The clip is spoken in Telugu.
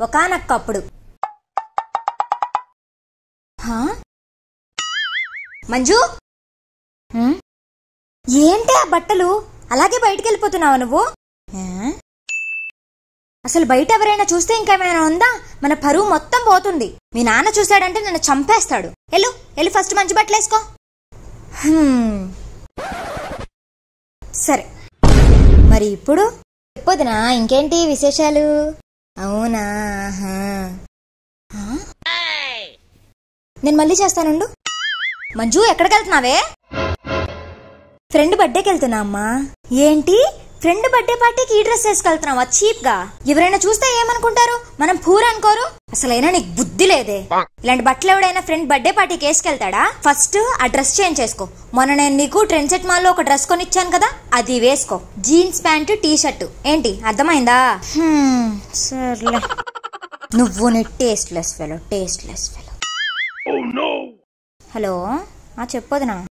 ఒకానక్కప్పుడు హా? మంజు హ్మ్? ఏంటి ఆ బట్టలు అలాగే బయటికి వెళ్ళిపోతున్నావు నువ్వు ఆ? అసలు బయట ఎవరైనా చూస్తే ఇంకేమైనా ఉందా మన పరువు మొత్తం పోతుంది మీ నాన్న చూశాడంటే నన్ను చంపేస్తాడు ఎల్లు ఎల్లు ఫస్ట్ మంచి బట్టలు వేసుకో హ్మ్. సరే మరి ఇప్పుడు చెప్పొదినా ఇంకేంటి విశేషాలు అవునా ఆహా. ఆ? నేను మళ్ళీ చేస్తానుండు మంజు ఎక్కడికి వెళ్తున్నావే ఫ్రెండ్ బర్త్డేకి వెళ్తున్నా అమ్మా ఏంటి ఫ్రెండ్ బర్త్డే పార్టీకి ఈ డ్రెస్ వేసుకెళ్తున్నావా చీప్ గా ఎవరైనా చూస్తే ఏమనుకుంటారు మనం పూర్ అనుకోరు అసలైనా నీకు బుద్ధి లేదే ఇలాంటి బట్టలు ఎవడైనా ఫ్రెండ్ బర్త్డే పార్టీకి వేసుకెళ్తాడా ఫస్ట్ ఆ డ్రెస్ చేంజ్ చేసుకో మొన్న నేను నీకు ట్రెండ్ సెట్ మాల్ లో ఒక డ్రెస్ కొనిచ్చాను కదా అది వేసుకో జీన్స్ ప్యాంటు టీ షర్టు ఏంటి అర్థమైందా హ్మ్, సర్లే నువ్వు నీ tasteless fellow tasteless fellow hello ఆ చెప్పొదినా